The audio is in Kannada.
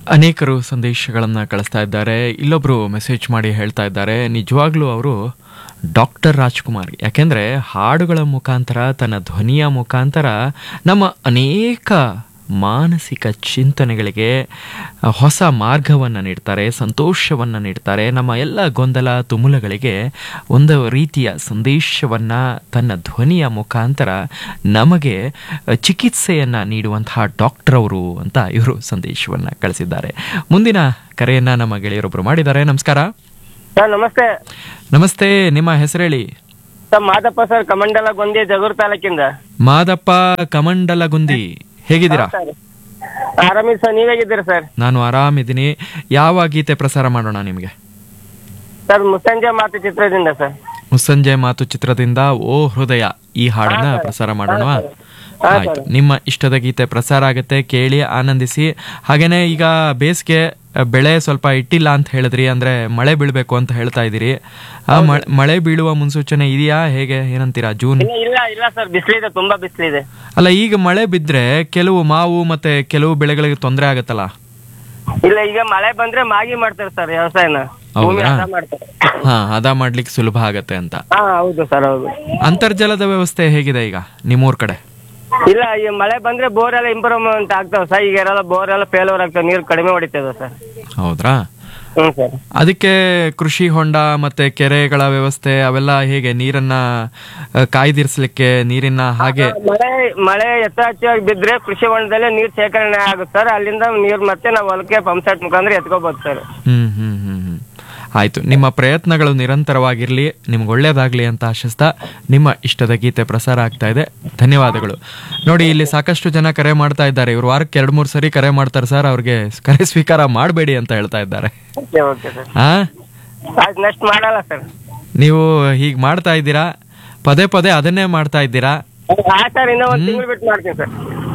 ಅನೇಕರು ಸಂದೇಶಗಳನ್ನು ಕಳಿಸ್ತಾ ಇದ್ದಾರೆ ಇಲ್ಲೊಬ್ರು ಮೆಸೇಜ್ ಮಾಡಿ ಹೇಳ್ತಾ ಇದ್ದಾರೆ ನಿಜವಾಗ್ಲೂ ಅವರು ಡಾಕ್ಟರ್ ರಾಜ್ಕುಮಾರ್ ಯಾಕೆಂದ್ರೆ ಹಾಡುಗಳ ಮುಖಾಂತರ ತನ್ನ ಧ್ವನಿಯ ಮುಖಾಂತರ ನಮ್ಮ ಅನೇಕ ಮಾನಸಿಕ ಚಿಂತನೆಗಳಿಗೆ ಹೊಸ ಮಾರ್ಗವನ್ನು ನೀಡ್ತಾರೆ ಸಂತೋಷವನ್ನು ನೀಡ್ತಾರೆ ನಮ್ಮ ಎಲ್ಲ ಗೊಂದಲ ತುಮುಲಗಳಿಗೆ ಒಂದು ರೀತಿಯ ಸಂದೇಶವನ್ನು ತನ್ನ ಧ್ವನಿಯ ಮುಖಾಂತರ ನಮಗೆ ಚಿಕಿತ್ಸೆಯನ್ನು ನೀಡುವಂತಹ ಡಾಕ್ಟರ್ ಅವರು ಅಂತ ಇವರು ಸಂದೇಶವನ್ನು ಕಳಿಸಿದ್ದಾರೆ ಮುಂದಿನ ಕರೆಯನ್ನು ನಮ್ಮ ಗೆಳೆಯರೊಬ್ಬರು ಮಾಡಿದ್ದಾರೆ ನಮಸ್ಕಾರ ಸರ್ ನಮಸ್ತೆ ನಮಸ್ತೆ ನಿಮ್ಮ ಹೆಸರೇಳಿ ಸರ್ ಮಾದಪ್ಪ ಸರ್ ಕಮಂಡಲ ಗೊಂದಿ ಜಗೂರ್ ತಾಲೂಕಿಂದ ಮಾದಪ್ಪ ಕಮಂಡಲಗುಂದಿ ಹೇಗಿದ್ದೀರಾ ಸರ್ ಆರಾಮಿದ್ ಸರ್ ನೀವ್ ಹೇಗಿದ್ದೀರಿ ಸರ್ ನಾನು ಆರಾಮಿದ್ದೀನಿ ಯಾವ ಗೀತೆ ಪ್ರಸಾರ ಮಾಡೋಣ ನಿಮಗೆ ಸರ್ ಮುಸ್ಸಂಜೆ ಮಾತು ಚಿತ್ರದಿಂದ ಸರ್ ಮುಸ್ಸಂಜೆ ಮಾತು ಚಿತ್ರದಿಂದ ಓ ಹೃದಯ ಈ ಹಾಡನ್ನ ಪ್ರಸಾರ ಮಾಡೋಣ ಹಾ, ಆಯ್ತು ನಿಮ್ಮ ಇಷ್ಟದ ಗೀತೆ ಪ್ರಸಾರ ಆಗುತ್ತೆ ಕೇಳಿ ಆನಂದಿಸಿ ಹಾಗೇನೆ ಈಗ ಬೇಸಿಗೆ ಅ, ಬೆಳೆ ಸ್ವಲ್ಪ ಇಟ್ಟಿಲ್ಲ ಅಂತ ಹೇಳಿದ್ರಿ ಅಂದ್ರೆ ಮಳೆ ಬೀಳ್ಬೇಕು ಅಂತ ಹೇಳ್ತಾ ಇದ್ದೀರಿ ಆ ಮಳೆ- ಮಳೆ ಬೀಳುವ ಮುನ್ಸೂಚನೆ ಇದೆಯಾ ಹೇಗೆ ಏನಂತೀರಾ ಜೂನ್ ಇಲ್ಲ ಇಲ್ಲ ಇಲ್ಲ ಸರ್ ಬಿಸಿಲಿದೆ ತುಂಬಾ ಬಿಸಿಲಿದೆ ಅಲ್ಲ ಈಗ ಮಳೆ ಬಿದ್ರೆ ಕೆಲವು ಮಾವು ಮತ್ತೆ ಕೆಲವು ಬೆಳೆಗಳಿಗೆ ತೊಂದರೆ ಆಗತ್ತಲ್ಲ ಇಲ್ಲ ಈಗ ಮಳೆ ಬಂದ್ರೆ ಮಾಗಿ ಮಾಡ್ತಾರೆ ಸರ್ ವ್ಯವಸಾಯನ ಭೂಮಿ ಹೌದಾ? ಹದ ಮಾಡ್ತಾರೆ ಹಾ ಹದ ಮಾಡ್ಲಿಕ್ಕೆ ಸುಲಭ ಆಗತ್ತೆ ಅಂತ ಹಾ ಹೌದು ಸರ್ ಹೌದು ಅಂತರ್ಜಲದ ವ್ಯವಸ್ಥೆ ಹೇಗಿದೆ ಈಗ ನಿಮ್ಮೂರ್ ಕಡೆ ಇಲ್ಲ ಈ ಮಳೆ ಬಂದ್ರೆ ಬೋರ್ ಎಲ್ಲ ಇಂಪ್ರೂವ್ಮೆಂಟ್ ಆಗ್ತಾವ ಸರ್ ಈಗ ಎಲ್ಲ ಬೋರ್ ಎಲ್ಲ ಫೇಲ್ಯೂರ್ ಆಗ್ತಾವ ನೀರು ಕಡಿಮೆ ಹೊಡಿತದ ಸರ್ ಹೌದ್ರಾ ಹ್ಮ್ ಸರ್ ಅದಕ್ಕೆ ಕೃಷಿ ಹೊಂಡ ಮತ್ತೆ ಕೆರೆಗಳ ವ್ಯವಸ್ಥೆ ಅವೆಲ್ಲ ಹೇಗೆ ನೀರನ್ನ ಆ, ಕಾಯ್ದಿರಿಸ್ಲಿಕ್ಕೆ ನೀರಿನ ಹಾಗೆ ಮಳೆ ಮಳೆ ಯಥಾಚ್ಛವಾಗಿ ಬಿದ್ರೆ ಕೃಷಿ ಹೊಂಡದಲ್ಲೇ ನೀರ್ ಶೇಖರಣೆ ಆಗುತ್ತೆ ಸರ್ ಅಲ್ಲಿಂದ ನೀರ್ ಮತ್ತೆ ನಾವು ಹೊಲಕ್ಕೆ ಪಂಪ್ ಸೆಟ್ ಮುಖಾಂತರ ಎತ್ಕೋಬಹುದು ಸರ್ ಹ್ಮ್ ಹ್ಮ್ ಹ್ಮ್ ಹ್ಮ್ ಆಯ್ತು ನಿಮ್ಮ ಪ್ರಯತ್ನಗಳು ನಿರಂತರವಾಗಿರ್ಲಿ ನಿಮ್ಗೆ ಒಳ್ಳೇದಾಗ್ಲಿ ಅಂತ ಆಶಿಸ್ತಾ ನಿಮ್ಮ ಇಷ್ಟದ ಗೀತೆ ಪ್ರಸಾರ ಆಗ್ತಾ ಇದೆ ಧನ್ಯವಾದಗಳು ನೋಡಿ ಇಲ್ಲಿ ಸಾಕಷ್ಟು ಜನ ಕರೆ ಮಾಡ್ತಾ ಇದ್ದಾರೆ ಇವರು ವಾರಕ್ಕೆ ಎರಡು ಮೂರು ಸರಿ ಕರೆ ಮಾಡ್ತಾರೆ ಸರ್ ಅವ್ರಿಗೆ ಕರೆ ಸ್ವೀಕಾರ ಮಾಡಬೇಡಿ ಅಂತ ಹೇಳ್ತಾ ಇದ್ದಾರೆ ಓಕೆ ಓಕೆ ಸರ್ ಆ ಆಯ್ತು ನೆಕ್ಸ್ಟ್ ಮಾಡಲ್ಲ ಸರ್ ನೀವು ಹೀಗೆ ಮಾಡ್ತಾ ಇದ್ದೀರಾ ಪದೇ ಪದೇ ಅದನ್ನೇ ಮಾಡ್ತಾ ಇದ್ದೀರಾ ಹಾ ಸರ್ ಇನ್ನೂ ಒಂದು ತಿಂಗಳು ಬಿಟ್ಟು ಮಾಡ್ತೀನಿ ಸರ್